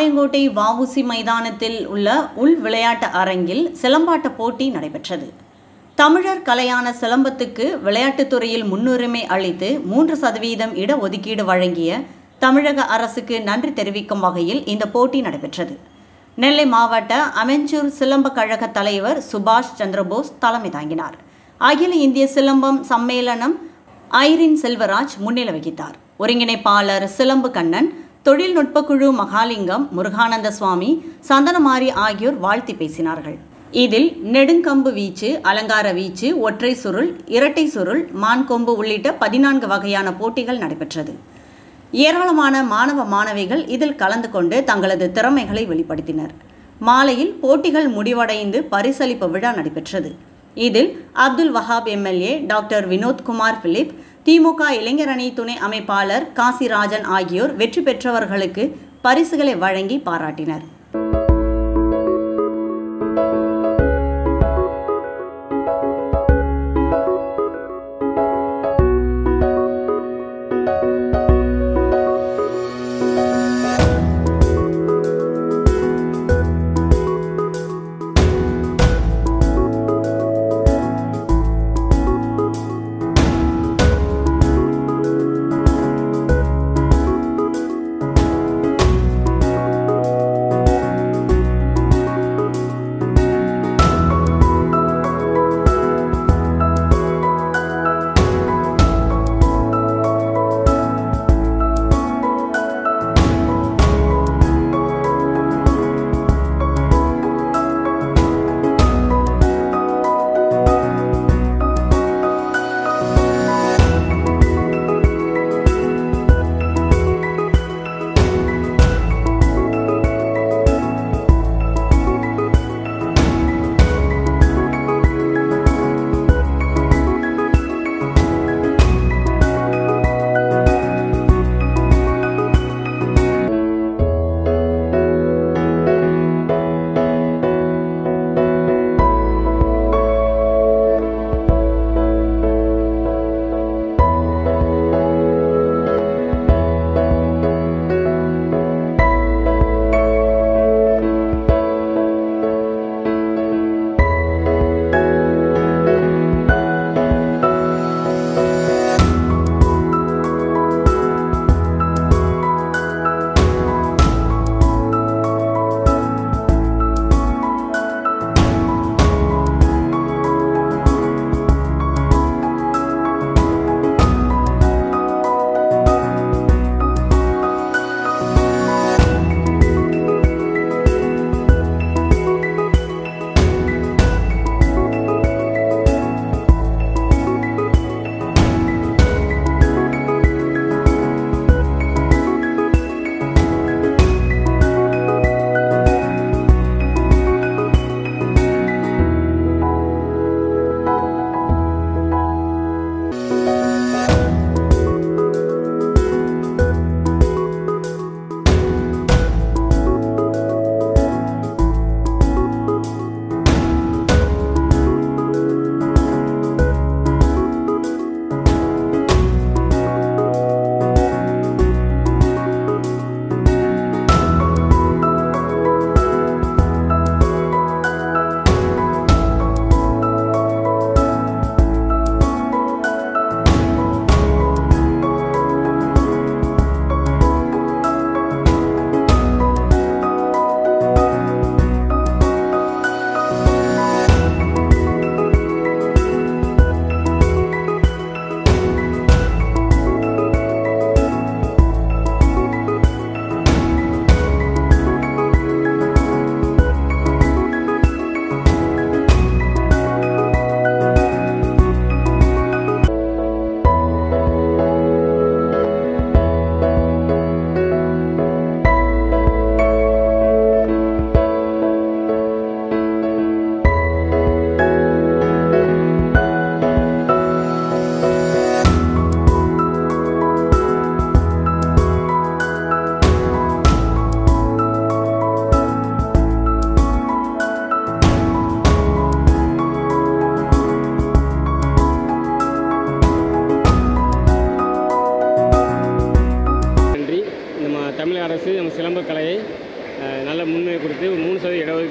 பாளையங்கோட்டை வஉசி மைதானத்தில் உள்ள உள் விளையாட்டு அரங்கில் சிலம்பாட்ட போட்டி நடைபெற்றது தமிழர் கலையான சிலம்பத்துக்கு விளையாட்டுத் துறையில் முன்னுரிமை அளித்து மூன்று சதவீதம் இடஒதுக்கீடு வழங்கிய தமிழக அரசுக்கு நன்றி தெரிவிக்கும் வகையில் இந்த போட்டி நடைபெற்றது நெல்லை மாவட்ட அமைச்சூர் சிலம்ப கழக தலைவர் சுபாஷ் சந்திரபோஸ் தலைமை தாங்கினார் அகில இந்திய சிலம்பம் சம்மேளனம் ஐரின் செல்வராஜ் முன்னிலை வகித்தார் ஒருங்கிணைப்பாளர் சிலம்பு கண்ணன் தொழில்நுட்ப குழு மகாலிங்கம் முருகானந்த சுவாமி சந்தனமாரி ஆகியோர் வாழ்த்தி பேசினார்கள் இதில் நெடுங்கம்பு வீச்சு அலங்கார வீச்சு ஒற்றை சுருள் இரட்டை சுருள் மான்கொம்பு உள்ளிட்ட பதினான்கு வகையான போட்டிகள் நடைபெற்றது ஏராளமான மாணவ மாணவிகள் இதில் கலந்து கொண்டு தங்களது திறமைகளை வெளிப்படுத்தினர் மாலையில் போட்டிகள் முடிவடைந்து பரிசளிப்பு விழா நடைபெற்றது இதில் Abdul Wahab MLA doctor Vinothkumar Philip DMK இளைஞரணி துணை அமைப்பாளர் காசிராஜன் ஆகியோர் வெற்றி பெற்றவர்களுக்கு பரிசுகளை வழங்கி பாராட்டினர்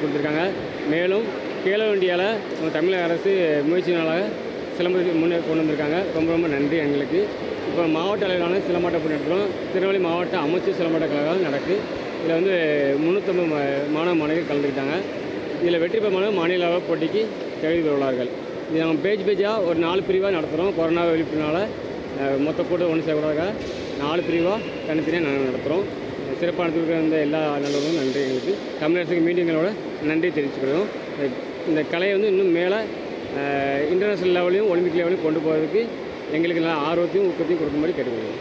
கொடுத்துருக்காங்க மேலும் கேலோ இந்தியாவில் நம்ம தமிழக அரசு முயற்சினால சிலம்பத்துக்கு முன்னே கொண்டு வந்திருக்காங்க ரொம்ப ரொம்ப நன்றி எங்களுக்கு இப்போ மாவட்ட அளவிலான சிலம்பாட்ட போட்டி நடத்துகிறோம் திருநெல்வேலி மாவட்ட அமைச்சர் சிலம்பாட்ட கழகம் நடக்கு இதில் வந்து முந்நூற்றம்பது மாணவ மாணவிகள் கலந்துக்கிட்டாங்க இதில் வெற்றி பெறமான மாநில அளவு போட்டிக்கு தகுதி பெறுவார்கள் இது நம்ம பேஜ் பேஜாக ஒரு நாலு பிரிவாக நடத்துகிறோம் கொரோனா விழிப்புனால அஹ், மொத்த கூட்டம் ஒன்று சேர்க்கறதுக்காக நாலு பிரிவாக தனித்தனியாக நாங்கள் நடத்துகிறோம் சிறப்பாக நடத்திருக்கிற இந்த எல்லா நல்லவர்களும் நன்றி எங்களுக்கு தமிழரசுக்கு மீட்டிங்களோட நன்றி தெரிவிச்சுக்கிறோம் இந்த- இந்த கலையை வந்து இன்னும் மேலே இன்டர்நேஷ்னல் லெவலையும் ஒலிம்பிக் லெவலையும் கொண்டு போகிறதுக்கு எங்களுக்கு நல்ல ஆர்வத்தையும் ஊக்கத்தையும் கொடுக்கும்படி கேட்டுக்கொள்கிறோம்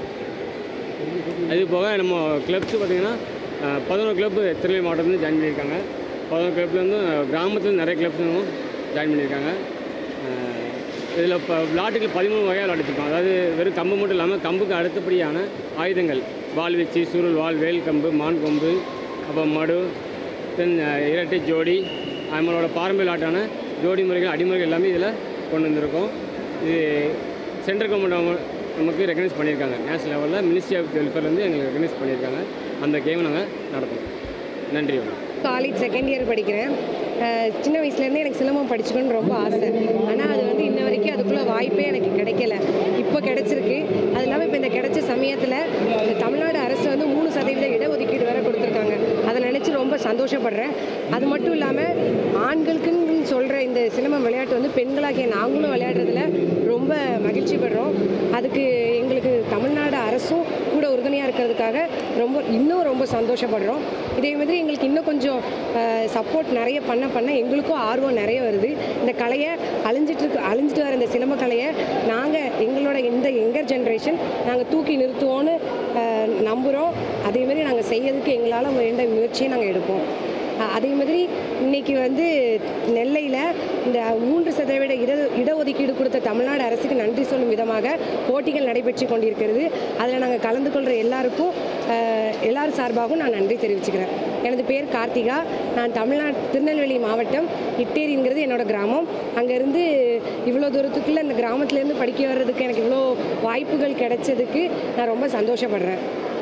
அது போக நம்ம கிளப்ஸ் பார்த்திங்கன்னா பதினோரு கிளப் திருநெல்வேலி மாவட்டத்துலேருந்து ஜாயின் பண்ணியிருக்காங்க பதினோரு கிளப்லேருந்து கிராமத்தில் நிறைய கிளப்ஸும் ஜாயின் பண்ணியிருக்காங்க இதில் இப்போ விளாட்டுகள் பதிமூணு வகையாக விளாட்டுருக்கோம் அதாவது வெறும் கம்பு மட்டும் இல்லாமல் கம்புக்கு அடுத்தபடியான ஆயுதங்கள் வால் வச்சு சுருள் வால் வேல் கம்பு மான் கொம்பு அப்புறம் மடு தென் இரட்டை ஜோடி நம்மளோட பாரம்பரிய விளாட்டான ஜோடி முறைகள் அடிமுறைகள் எல்லாமே இதில் கொண்டு வந்திருக்கோம் இது சென்ட்ரல் கவர்மெண்ட் நமக்கு ரெகனைஸ் பண்ணியிருக்காங்க நேஷனல் லெவலில் மினிஸ்ட்ரி ஆஃப் வெல்ஃபேர்லேருந்து எங்களுக்கு ரெகனைஸ் பண்ணியிருக்காங்க அந்த கேமை நாங்கள் நடத்துகிறோம் நன்றி வணக்கம் காலேஜ் செகண்ட் இயர் படிக்கிறேன் அஹ் சின்ன வயசுலேருந்தே எனக்கு சிலம்பம் படிச்சுக்கணும்னு ரொம்ப ஆசை ஆனால் அது வந்து இன்ன வரைக்கும் அதுக்குள்ளே வாய்ப்பே எனக்கு கிடைக்கல இப்போ கிடைச்சிருக்கு அது இல்லாமல் இப்போ இந்த கிடைச்ச சமயத்தில் இந்த தமிழ்நாடு அரசு வந்து மூணு சதவீத இடஒதுக்கீடு வேற கொடுத்துருக்காங்க அதை நினச்சி ரொம்ப சந்தோஷப்படுறேன் அது மட்டும் இல்லாமல் ஆண்களுக்குன்னு சொல்கிற இந்த சிலம்பம் விளையாட்டு வந்து பெண்களாகிய நாங்களும் விளையாடுறதுல ரொம்ப மகிழ்ச்சி படுறோம் அதுக்கு எங்களுக்கு தமிழ்நாடு அரசும் கூட உறுதுணையாக இருக்கிறதுக்காக ரொம்ப இன்னும் ரொம்ப சந்தோஷப்படுறோம் இதே மாதிரி எங்களுக்கு இன்னும் கொஞ்சம் சப்போர்ட் நிறைய பண்ண பண்ண எங்களுக்கும் ஆர்வம் நிறைய வருது இந்த கலையை அழிஞ்சிட்டு இருக்கு அழிஞ்சிட்டு வர இந்த சிலம்ப கலையை நாங்கள் எங்களோட இந்த யங்கர் ஜென்ரேஷன் நாங்கள் தூக்கி நிறுத்துவோன்னு அஹ், நம்புகிறோம் அதே மாதிரி நாங்கள் செய்யறதுக்கு எங்களால் வேண்ட முயற்சியை நாங்கள் எடுப்போம் அஹ், அதே மாதிரி இன்னைக்கு வந்து நெல்லையில் இந்த மூன்று சதவீத இட இடஒதுக்கீடு கொடுத்த தமிழ்நாடு அரசுக்கு நன்றி சொல்லும் விதமாக போட்டிகள் நடைபெற்று கொண்டிருக்கிறது அதில் நாங்கள் கலந்து கொள்கிற எல்லாருக்கும் அஹ், எல்லார் சார்பாகவும் நான் நன்றி தெரிவிச்சுக்கிறேன் எனது பேர் கார்த்திகா நான் தமிழ்நாடு திருநெல்வேலி மாவட்டம் இட்டேரிங்கிறது என்னோட கிராமம் அங்கேருந்து இவ்வளோ தூரத்துக்குள்ளே இந்த கிராமத்துலேருந்து படிக்க வர்றதுக்கு எனக்கு இவ்வளோ வாய்ப்புகள் கிடைச்சதுக்கு நான் ரொம்ப சந்தோஷப்படுறேன்